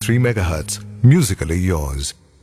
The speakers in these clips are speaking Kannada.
107.3 MHz. Musically yours.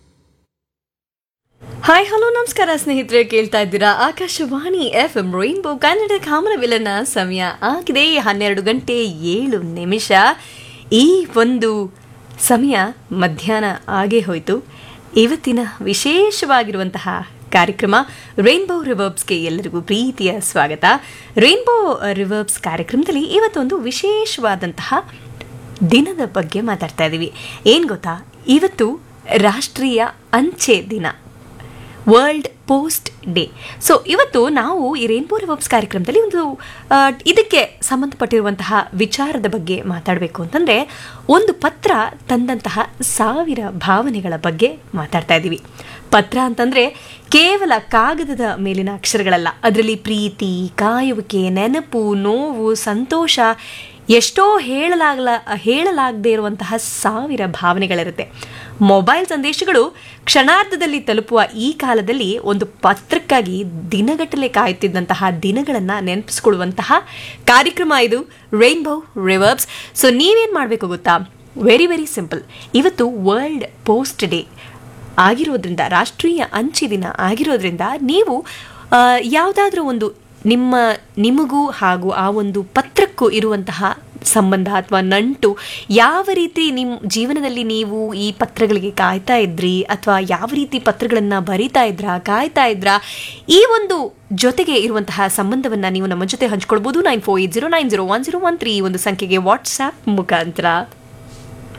Hi hello ನಮಸ್ಕಾರ ಸ್ನೇಹಿತರೆ ಕೇಳ್ತಾ ಇದ್ದೀರಾ Akashvani F M rainbow Kannada ಕಾಮನವಿಲ್ಲನ ಸಮಯ ಆಗಿದೆ ಹನ್ನೆರಡು ಗಂಟೆ ಏಳು ನಿಮಿಷ ಈ ಒಂದು ಸಮಯ ಮಧ್ಯಾಹ್ನ ಆಗೇ ಹೋಯಿತು ಇವತ್ತಿನ ವಿಶೇಷವಾಗಿರುವಂತಹ ಕಾರ್ಯಕ್ರಮ ರೈನ್ಬೋ ರಿವರ್ಬ್ಸ್ಗೆ ಎಲ್ಲರಿಗೂ ಪ್ರೀತಿಯ ಸ್ವಾಗತ ರೈನ್ಬೋ ರಿವರ್ಬ್ಸ್ ಕಾರ್ಯಕ್ರಮದಲ್ಲಿ ಇವತ್ತೊಂದು ವಿಶೇಷವಾದಂತಹ ದಿನದ ಬಗ್ಗೆ ಮಾತಾಡ್ತಾ ಇದ್ದೀವಿ ಏನು ಗೊತ್ತಾ ಇವತ್ತು ರಾಷ್ಟ್ರೀಯ ಅಂಚೆ ದಿನ ವರ್ಲ್ಡ್ ಪೋಸ್ಟ್ ಡೇ ಸೊ ಇವತ್ತು ನಾವು ಈ ರೇನ್ಬೋ ರಿವರ್ಬ್ಸ್ ಕಾರ್ಯಕ್ರಮದಲ್ಲಿ ಒಂದು ಆ, ಇದಕ್ಕೆ ಸಂಬಂಧಪಟ್ಟಿರುವಂತಹ ವಿಚಾರದ ಬಗ್ಗೆ ಮಾತಾಡಬೇಕು ಅಂತಂದರೆ ಒಂದು ಪತ್ರ ತಂದಂತಹ ಸಾವಿರ ಭಾವನೆಗಳ ಬಗ್ಗೆ ಮಾತಾಡ್ತಾ ಇದ್ದೀವಿ ಪತ್ರ ಅಂತಂದರೆ ಕೇವಲ ಕಾಗದದ ಮೇಲಿನ ಅಕ್ಷರಗಳಲ್ಲ ಅದರಲ್ಲಿ ಪ್ರೀತಿ ಕಾಯುವಿಕೆ ನೆನಪು ನೋವು ಸಂತೋಷ ಎಷ್ಟೋ ಹೇಳಲಾಗಲ ಹೇಳಲಾಗದೇ ಇರುವಂತಹ ಸಾವಿರ ಭಾವನೆಗಳಿರುತ್ತೆ ಮೊಬೈಲ್ ಸಂದೇಶಗಳು ಕ್ಷಣಾರ್ಧದಲ್ಲಿ ತಲುಪುವ ಈ ಕಾಲದಲ್ಲಿ ಒಂದು ಪತ್ರಕ್ಕಾಗಿ ದಿನಗಟ್ಟಲೆ ಕಾಯುತ್ತಿದ್ದಂತಹ ದಿನಗಳನ್ನು ನೆನಪಿಸ್ಕೊಳ್ಳುವಂತಹ ಕಾರ್ಯಕ್ರಮ ಇದು ರೈನ್ಬೋ ರಿವರ್ಬ್ಸ್ ಸೊ ನೀವೇನು ಮಾಡಬೇಕು ಗೊತ್ತಾ ವೆರಿ ವೆರಿ ಸಿಂಪಲ್ ಇವತ್ತು ವರ್ಲ್ಡ್ ಪೋಸ್ಟ್ ಡೇ ಆಗಿರೋದ್ರಿಂದ ರಾಷ್ಟ್ರೀಯ ಅಂಚೆ ದಿನ ಆಗಿರೋದ್ರಿಂದ ನೀವು ಯಾವುದಾದ್ರೂ ಒಂದು ನಿಮ್ಮ ನಿಮಗೂ ಹಾಗೂ ಆ ಒಂದು ಪತ್ರಕ್ಕೂ ಇರುವಂತಹ ಸಂಬಂಧ ಅಥವಾ ನಂಟು ಯಾವ ರೀತಿ ನಿಮ್ಮ ಜೀವನದಲ್ಲಿ ನೀವು ಈ ಪತ್ರಗಳಿಗೆ ಕಾಯ್ತಾ ಇದ್ರಿ ಅಥವಾ ಯಾವ ರೀತಿ ಪತ್ರಗಳನ್ನು ಬರಿತಾ ಇದ್ರಾ ಕಾಯ್ತಾ ಇದ್ರಾ ಈ ಒಂದು ಜೊತೆಗೆ ಇರುವಂತಹ ಸಂಬಂಧವನ್ನು ನೀವು ನಮ್ಮ ಜೊತೆ ಹಂಚ್ಕೊಳ್ಬೋದು nine four eight zero nine zero one zero one three ಒಂದು ಸಂಖ್ಯೆಗೆ ವಾಟ್ಸ್ಆ್ಯಪ್ ಮುಖಾಂತರ